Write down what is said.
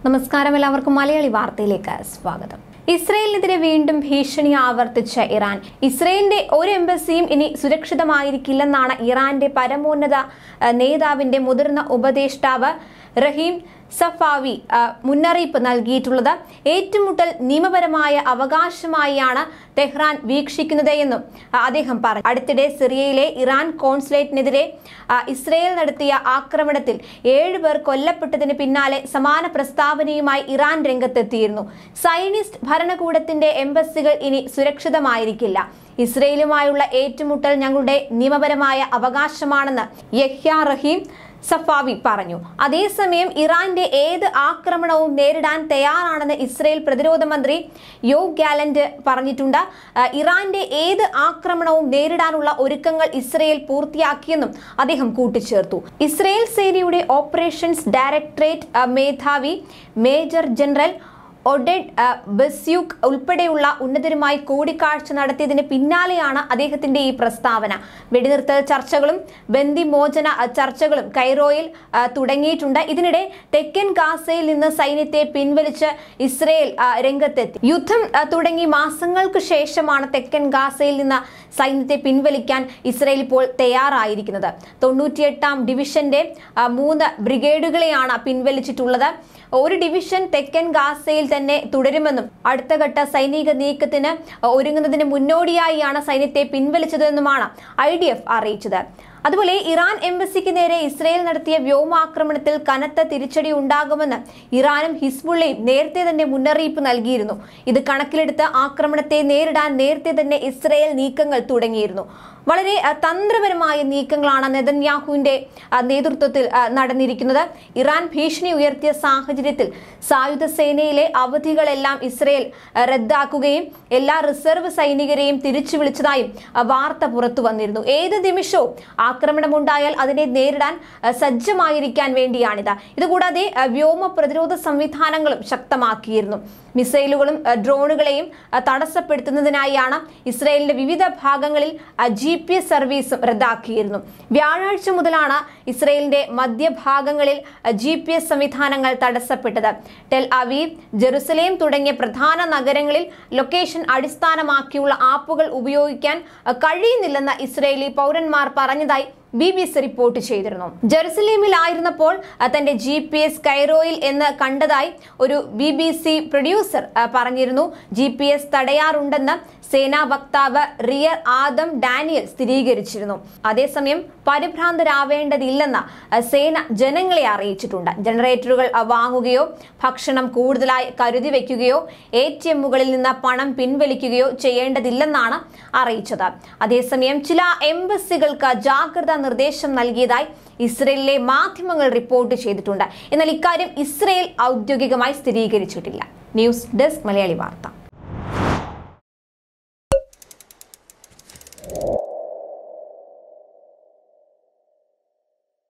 നമസ്കാരം എല്ലാവർക്കും മലയാളി വാർത്തയിലേക്ക് സ്വാഗതം ഇസ്രയേലിനെതിരെ വീണ്ടും ഭീഷണി ആവർത്തിച്ച ഇറാൻ ഇസ്രയേലിന്റെ ഒരു എംബസിയും ഇനി സുരക്ഷിതമായിരിക്കില്ലെന്നാണ് ഇറാന്റെ പരമോന്നത അഹ്, നേതാവിന്റെ മുതിർന്ന ഉപദേഷ്ടാവ് റഹീം സഫാവി അഹ്, മുന്നറിയിപ്പ് നൽകിയിട്ടുള്ളത് ഏറ്റുമുട്ടൽ നിയമപരമായ അവകാശമായാണ് തെഹ്റാൻ വീക്ഷിക്കുന്നത് എന്നും അഹ്, അദ്ദേഹം പറഞ്ഞു അടുത്തിടെ സിറിയയിലെ ഇറാൻ കോൺസുലേറ്റിനെതിരെ അഹ്, ഇസ്രയേൽ നടത്തിയ ആക്രമണത്തിൽ ഏഴുപേർ കൊല്ലപ്പെട്ടതിന് പിന്നാലെ സമാന പ്രസ്താവനയുമായി ഇറാൻ രംഗത്തെത്തിയിരുന്നു സൈനിസ്റ്റ് ഭരണകൂടത്തിന്റെ എംബസികൾ ഇനി സുരക്ഷിതമായിരിക്കില്ല ഇസ്രയേലുമായുള്ള ഏറ്റുമുട്ടൽ ഞങ്ങളുടെ നിയമപരമായ അവകാശമാണെന്ന് യഹ്യ റഹീം സഫാവി പറഞ്ഞു അതേസമയം ഇറാന്റെ ഏത് ആക്രമണവും നേരിടാൻ തയ്യാറാണെന്ന് ഇസ്രയേൽ പ്രതിരോധ മന്ത്രി യോ ഗാലന്റ് പറഞ്ഞിട്ടുണ്ട് ആ, ഇറാന്റെ ഏത് ആക്രമണവും നേരിടാനുള്ള ഒരുക്കങ്ങൾ ഇസ്രയേൽ പൂർത്തിയാക്കിയെന്നും അദ്ദേഹം കൂട്ടിച്ചേർത്തു ഇസ്രയേൽ സേനയുടെ ഓപ്പറേഷൻസ് ഡയറക്ടറേറ്റ് ആ, മേധാവി മേജർ ജനറൽ ഒഡെഡ് ആ, ബസ്യൂക്ക് ഉൾപ്പെടെയുള്ള ഉന്നതരുമായി കൂടിക്കാഴ്ച നടത്തിയതിന് പിന്നാലെയാണ് അദ്ദേഹത്തിന്റെ ഈ പ്രസ്താവന വെടിനിർത്തൽ ചർച്ചകളും ബന്ദിമോചന ആ, ചർച്ചകളും കൈറോയിൽ ആ, തുടങ്ങിയിട്ടുണ്ട് ഇതിനിടെ തെക്കൻ ഗാസയിൽ നിന്ന് സൈന്യത്തെ പിൻവലിച്ച് ഇസ്രയേൽ ആ, രംഗത്തെത്തി യുദ്ധം ആ, തുടങ്ങി മാസങ്ങൾക്ക് ശേഷമാണ് തെക്കൻ ഗാസയിൽ നിന്ന് സൈന്യത്തെ പിൻവലിക്കാൻ ഇസ്രയേൽ ഇപ്പോൾ തയ്യാറായിരിക്കുന്നത് തൊണ്ണൂറ്റിയെട്ടാം ഡിവിഷന്റെ ആ, മൂന്ന് ബ്രിഗേഡുകളെയാണ് പിൻവലിച്ചിട്ടുള്ളത് ഒരു ഡിവിഷൻ തെക്കൻ ഗാസയിൽ തന്നെ തുടരുമെന്നും അടുത്ത ഘട്ട സൈനിക നീക്കത്തിന് ഒരുങ്ങുന്നതിന് മുന്നോടിയായാണ് സൈന്യത്തെ പിൻവലിച്ചതെന്നുമാണ് ഐ ഡി എഫ് അറിയിച്ചത് അതുപോലെ ഇറാൻ എംബസിക്ക് നേരെ ഇസ്രയേൽ നടത്തിയ വ്യോമാക്രമണത്തിൽ കനത്ത തിരിച്ചടി ഉണ്ടാകുമെന്ന് ഇറാനും ഹിസ്ബുള്ളയും നേരത്തെ തന്നെ മുന്നറിയിപ്പ് നൽകിയിരുന്നു ഇത് കണക്കിലെടുത്ത് ആക്രമണത്തെ നേരിടാൻ നേരത്തെ തന്നെ ഇസ്രയേൽ നീക്കങ്ങൾ തുടങ്ങിയിരുന്നു വളരെ അഹ്, തന്ത്രപരമായ നീക്കങ്ങളാണ് നെതന്യാഹുവിന്റെ അഹ്, നേതൃത്വത്തിൽ അഹ്, നടന്നിരിക്കുന്നത് ഇറാൻ ഭീഷണി ഉയർത്തിയ സാഹചര്യത്തിൽ സായുധ സേനയിലെ അവധികളെല്ലാം ഇസ്രയേൽ അഹ്, റദ്ദാക്കുകയും എല്ലാ റിസർവ് സൈനികരെയും തിരിച്ചു വിളിച്ചതായും അഹ്, വാർത്ത പുറത്തു വന്നിരുന്നു ഏത് നിമിഷവും ആക്രമണമുണ്ടായാൽ അതിനെ നേരിടാൻ അഹ്, സജ്ജമായിരിക്കാൻ വേണ്ടിയാണിത് ഇതുകൂടാതെ അഹ്, വ്യോമ പ്രതിരോധ സംവിധാനങ്ങളും ശക്തമാക്കിയിരുന്നു മിസൈലുകളും അഹ്, ഡ്രോണുകളെയും അഹ്, തടസ്സപ്പെടുത്തുന്നതിനായാണ് ഇസ്രയേലിന്റെ വിവിധ ഭാഗങ്ങളിൽ ജി പി എസ് സർവീസും റദ്ദാക്കിയിരുന്നു വ്യാഴാഴ്ച മുതലാണ് ഇസ്രയേലിന്റെ മധ്യഭാഗങ്ങളിൽ ജി പി എസ് സംവിധാനങ്ങൾ തടസ്സപ്പെട്ടത് ടെൽ അവീവ് ജെറുസലേം തുടങ്ങിയ പ്രധാന നഗരങ്ങളിൽ ലൊക്കേഷൻ അടിസ്ഥാനമാക്കിയുള്ള ആപ്പുകൾ ഉപയോഗിക്കാൻ അഹ്, കഴിയുന്നില്ലെന്ന് ഇസ്രയേലി പൗരന്മാർ പറഞ്ഞതായി ബി ബി സി റിപ്പോർട്ട് ചെയ്തിരുന്നു ജെറുസലേമിലായിരുന്നപ്പോൾ അഹ്, തന്റെ ജി പി എസ് കൈറോയിൽ എന്ന് കണ്ടതായി ഒരു ബി ബി സി പ്രൊഡ്യൂസർ അഹ്, പറഞ്ഞിരുന്നു ജി പി എസ് തടയാറുണ്ടെന്ന് സേനാ വക്താവ് റിയർ ആദം ഡാനിയൽ സ്ഥിരീകരിച്ചിരുന്നു അതേസമയം പരിഭ്രാന്തരാവേണ്ടതില്ലെന്ന് അഹ്, സേന ജനങ്ങളെ അറിയിച്ചിട്ടുണ്ട് ജനറേറ്ററുകൾ അഹ്, വാങ്ങുകയോ ഭക്ഷണം കൂടുതലായി കരുതി വയ്ക്കുകയോ എ ടി എമ്മുകളിൽ നിന്ന് പണം പിൻവലിക്കുകയോ ചെയ്യേണ്ടതില്ലെന്നാണ് അറിയിച്ചത് അതേസമയം ചില എംബസികൾക്ക് ജാഗ്രതാ നിർദ്ദേശം നൽകിയതായി ഇസ്രയേലിലെ മാധ്യമങ്ങൾ റിപ്പോർട്ട് ചെയ്തിട്ടുണ്ട് എന്നാൽ ഇക്കാര്യം ഇസ്രയേൽ ഔദ്യോഗികമായി സ്ഥിരീകരിച്ചിട്ടില്ല ന്യൂസ് ഡെസ്ക് മലയാളി വാർത്ത